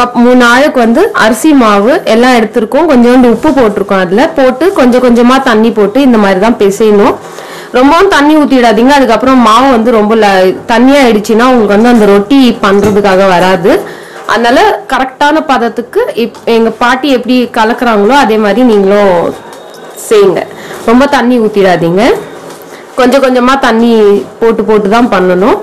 cup மூணு ஆளுக்கு வந்து அரிசி மாவு எல்லாம் எடுத்திருக்கோம் கொஞ்சோண்டு உப்பு போட்டிருக்கோம் அதுல போட்டு கொஞ்சம் கொஞ்சமா தண்ணி போட்டு இந்த மாதிரி தான் பிசையணும் ரொம்பவும் தண்ணி ஊத்திடாதீங்க அதுக்கப்புறம் மாவு வந்து ரொம்ப ல- தண்ணியா ஆயிடுச்சுன்னா உங்களுக்கு வந்து அந்த ரொட்டி பண்றதுக்காக வராது அதனால கரெக்டான பதத்துக்கு இப்- எங்க பாட்டி எப்படி கலக்குறாங்களோ அதே மாதிரி நீங்களும் செய்யுங்க ரொம்ப தண்ணி ஊத்திடாதீங்க கொஞ்சம் கொஞ்சமா தண்ணி போட்டு போட்டு தான் பண்ணணும்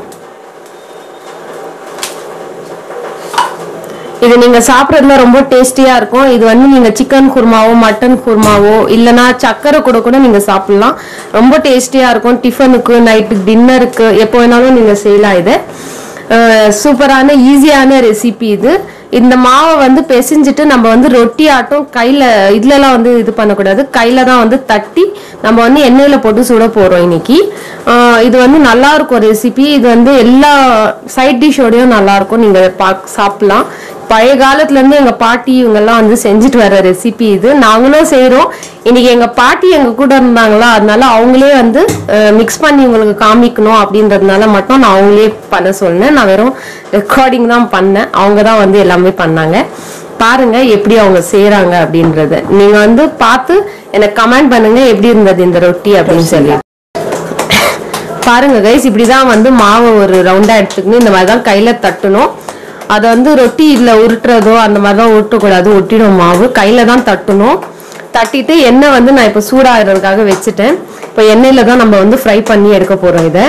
இது நீங்க சாப்பிட்றதுல ரொம்ப டேஸ்டியா இருக்கும் இது வந்து நீங்க சிக்கன் குருமாவோ மட்டன் குருமாவோ இல்லனா சக்கரை கூட கூட நீங்க சாப்பிடலாம் ரொம்ப டேஸ்டியா இருக்கும் டிஃபனுக்கு நைட்டு டின்னருக்கு எப்போ வேணாலும் நீங்க செய்யலாம் இதை அஹ் சூப்பரான ஈஸியான ரெசிபி இது இந்த மாவை வந்து பிசைஞ்சிட்டு நம்ம வந்து ரொட்டி ஆட்டம் கையில இதுலலாம் வந்து இது பண்ணக்கூடாது கையில தான் வந்து தட்டி நம்ம வந்து எண்ணெயில போட்டு சுட போறோம் இன்னைக்கு அஹ் இது வந்து நல்லா இருக்கும் ரெசிபி இது வந்து எல்லா சைட் டிஷ்ஷோடயும் நல்லா இருக்கும் நீங்க பா சாப்பிடலாம் பழைய காலத்துல இருந்து எங்க பாட்டி இவங்க எல்லாம் வந்து செஞ்சுட்டு வர ரெசிபி இது நாங்களும் செய்றோம் இன்னைக்கு எங்க பாட்டி எங்க கூட இருந்தாங்களா அதனால அவங்களே வந்து மிக்ஸ் பண்ணி உங்களுக்கு காமிக்கணும் அப்படின்றதுனால மட்டும் நான் அவங்களே பண்ண சொன்னேன் நான் வெறும் ரெக்கார்டிங் தான் பண்ணேன் அவங்க தான் வந்து எல்லாமே பண்ணாங்க பாருங்க எப்படி அவங்க செய்றாங்க அப்படின்றத நீங்க வந்து பார்த்து எனக்கு கமெண்ட் பண்ணுங்க எப்படி இருந்தது இந்த ரொட்டி அப்படின்னு சொல்லி பாருங்க கைஸ் இப்படிதான் வந்து மாவை ஒரு ரவுண்டா எடுத்துக்கணும் இந்த மாதிரி தான் கையில தட்டணும் அதை வந்து ரொட்டி இதுல உருட்டுறதோ அந்த மாதிரி தான் உருட்டக்கூடாது ஒட்டிடும் மாவு கையில தான் தட்டணும் தட்டிட்டு எண்ணெய் வந்து நான் இப்போ சூடாகிறதுக்காக வச்சுட்டேன் இப்போ எண்ணெயில தான் நம்ம வந்து ஃப்ரை பண்ணி எடுக்க போறோம் இதை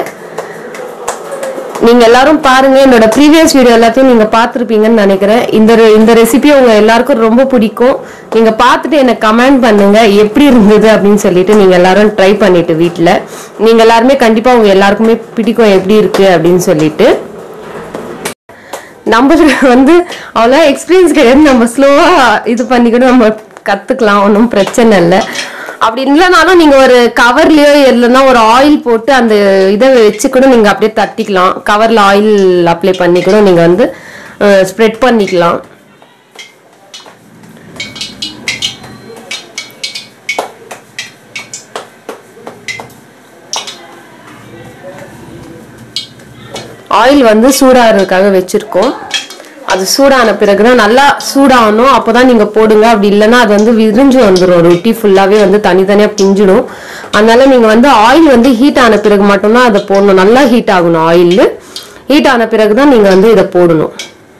நீங்க எல்லாரும் பாருங்க என்னோட ப்ரீவியஸ் வீடியோ எல்லாத்தையும் நீங்க பார்த்துருப்பீங்கன்னு நினைக்கிறேன் இந்த re- இந்த ரெசிபி உங்க எல்லாருக்கும் ரொம்ப பிடிக்கும் நீங்க பார்த்துட்டு எனக்கு கமெண்ட் பண்ணுங்க எப்படி இருந்தது அப்படின்னு சொல்லிட்டு நீங்க எல்லாரும் ட்ரை பண்ணிட்டு வீட்ல நீங்க எல்லாருமே கண்டிப்பா உங்க எல்லாருக்குமே பிடிக்கும் எப்படி இருக்கு அப்படின்னு சொல்லிட்டு நம்மளுக்கு வந்து அவ்வளோ எக்ஸ்பீரியன்ஸ் கிடையாது நம்ம ஸ்லோவா இது பண்ணிக்கிட்டு நம்ம கத்துக்கலாம் ஒன்றும் பிரச்சனை இல்லை அப்படி இல்லைனாலும் நீங்க ஒரு கவர்லயோ இல்லைன்னா ஒரு ஆயில் போட்டு அந்த இதை வச்சு கூட நீங்க அப்படியே தட்டிக்கலாம் கவர்ல ஆயில் அப்ளை பண்ணி கூட நீங்க வந்து ஸ்ப்ரெட் பண்ணிக்கலாம் ஆயில் வந்து சூடாகிறதுக்காக வச்சிருக்கோம் அது சூடான பிறகுதான் நல்லா சூடாகணும் அப்போதான் நீங்க போடுங்க அப்படி இல்லைன்னா அது வந்து விரிஞ்சு வந்துடும் ரொட்டி ஃபுல்லாவே வந்து தனித்தனியா பிஞ்சிடும் அதனால நீங்க வந்து ஆயில் வந்து ஹீட் ஆன பிறகு மட்டும்தான் அதை போடணும் நல்லா ஹீட் ஆகணும் ஆயில் ஹீட் ஆன பிறகுதான் நீங்க வந்து இதை போடணும்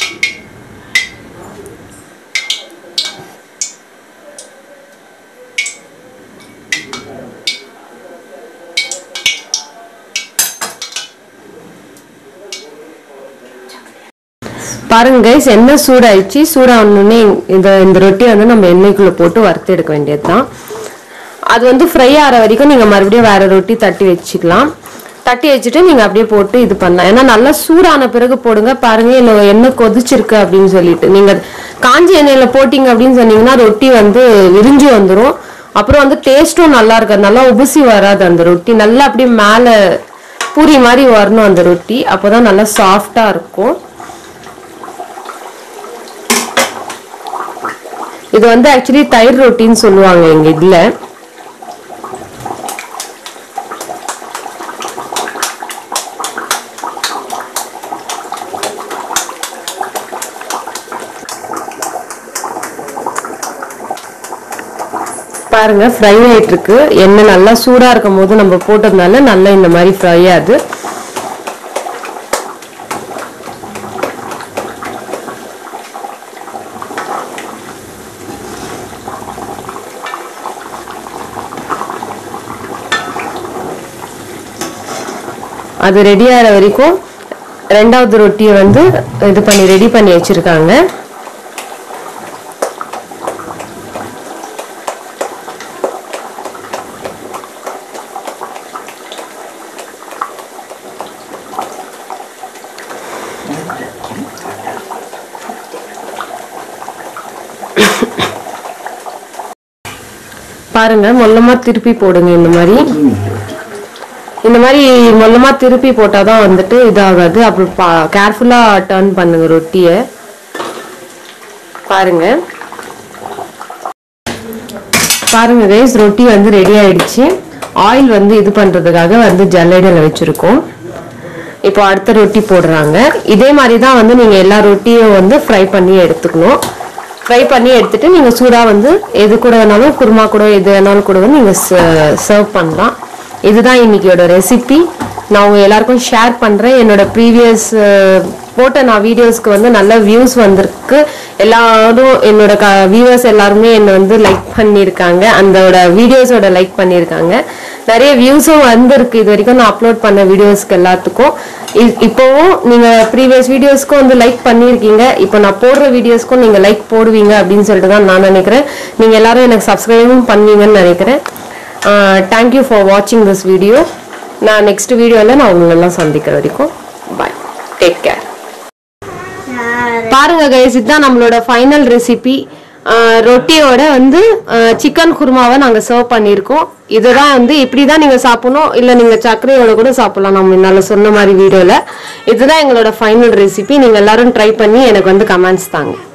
பாருங்க கைஸ் எண்ணெய் சூடாயிடுச்சு சூடானோடனே இந்த இந்த ரொட்டியை வந்து நம்ம எண்ணெய்க்குள்ள போட்டு வறுத்து எடுக்க வேண்டியதுதான் அது வந்து ஃப்ரை ஆகிற வரைக்கும் நீங்க மறுபடியும் வேற ரொட்டி தட்டி வச்சுக்கலாம் தட்டி வச்சுட்டு நீங்க அப்படியே போட்டு இது பண்ணலாம் ஏன்னா நல்லா சூடான பிறகு போடுங்க பாருங்க இல்லை எண்ணெய் கொதிச்சிருக்கு அப்படின்னு சொல்லிட்டு நீங்க காஞ்சி எண்ணெயில போட்டீங்க அப்படின்னு சொன்னீங்கன்னா ரொட்டி வந்து விரிஞ்சு வந்துரும் அப்புறம் வந்து டேஸ்ட்டும் நல்லா இருக்காது நல்லா உபுசி வராது அந்த ரொட்டி நல்லா அப்படியே மேல பூரி மாதிரி வரணும் அந்த ரொட்டி அப்போதான் நல்லா சாஃப்டா இருக்கும் இது வந்து ஆக்சுவலி தயிர் ரொட்டின்னு சொல்லுவாங்க எங்க இதுல பாருங்க ஃப்ரை ஆயிட்டு இருக்கு எண்ணெய் நல்லா சூடா இருக்கும் போது நம்ம போட்டதுனால நல்லா இந்த மாதிரி ஃப்ரை ஆகுது அது ரெடி ஆகிற வரைக்கும் ரெண்டாவது ரொட்டியை வந்து இது பண்ணி ரெடி பண்ணி வச்சிருக்காங்க பாருங்க மொல்லமா திருப்பி போடுங்க இந்த மாதிரி இந்த மாதிரி மொல்லமா திருப்பி போட்டாதான் வந்துட்டு இதாகாது அப்புறம் கேர்ஃபுல்லா டர்ன் பண்ணுங்க ரொட்டியை பாருங்க பாருங்க கைஸ் ரொட்டி வந்து ரெடி ஆயிடுச்சு ஆயில் வந்து இது பண்றதுக்காக வந்து ஜல்லடையில வச்சிருக்கோம் இப்போ அடுத்த ரொட்டி போடுறாங்க இதே மாதிரி தான் வந்து நீங்கள் எல்லா ரொட்டியும் வந்து ஃப்ரை பண்ணி எடுத்துக்கணும் ஃப்ரை பண்ணி எடுத்துட்டு நீங்கள் சூடாக வந்து எது கூட வேணாலும் குருமா கூட எது வேணாலும் கூட வந்து நீங்கள் சர்வ் பண்ணலாம் இதுதான் இன்னைக்கியோட ரெசிபி நான் உங்க எல்லாருக்கும் ஷேர் பண்ணுறேன் என்னோட ப்ரீவியஸ் போட்ட நான் வீடியோஸ்க்கு வந்து நல்ல வியூஸ் வந்திருக்கு எல்லாரும் என்னோட க வியூவர்ஸ் எல்லாருமே என்னை வந்து லைக் பண்ணியிருக்காங்க அந்தோட வீடியோஸோட லைக் பண்ணியிருக்காங்க நிறைய வியூஸும் வந்திருக்கு இது வரைக்கும் நான் அப்லோட் பண்ண வீடியோஸ்க்கு எல்லாத்துக்கும் இ- இப்போவும் நீங்கள் ப்ரீவியஸ் வீடியோஸ்க்கும் வந்து லைக் பண்ணியிருக்கீங்க இப்போ நான் போடுற வீடியோஸ்க்கும் நீங்கள் லைக் போடுவீங்க அப்படின்னு சொல்லிட்டு தான் நான் நினைக்கிறேன் நீங்கள் எல்லாரும் எனக்கு சப்ஸ்கிரைபும் பண்ணுவீங்கன்னு நினைக்கிறேன் தேங்க்யூ ஃபார் வாட்சிங் திஸ் வீடியோ நான் நெக்ஸ்ட் வீடியோவில் நான் உங்களெல்லாம் சந்திக்கிற வரைக்கும் பாய் டேக் கேர் பாருங்க கைஸ் இதுதான் நம்மளோட ஃபைனல் ரெசிபி ரொட்டியோட வந்து சிக்கன் குருமாவை நாங்கள் சர்வ் பண்ணியிருக்கோம் இதுதான் வந்து இப்படி தான் நீங்கள் சாப்பிடணும் இல்லை நீங்கள் சர்க்கரையோட கூட சாப்பிடலாம் நம்ம முன்னால சொன்ன மாதிரி வீடியோவில் இதுதான் எங்களோட ஃபைனல் ரெசிபி நீங்கள் எல்லாரும் ட்ரை பண்ணி எனக்கு வந்து கமெண்ட்ஸ் தாங்க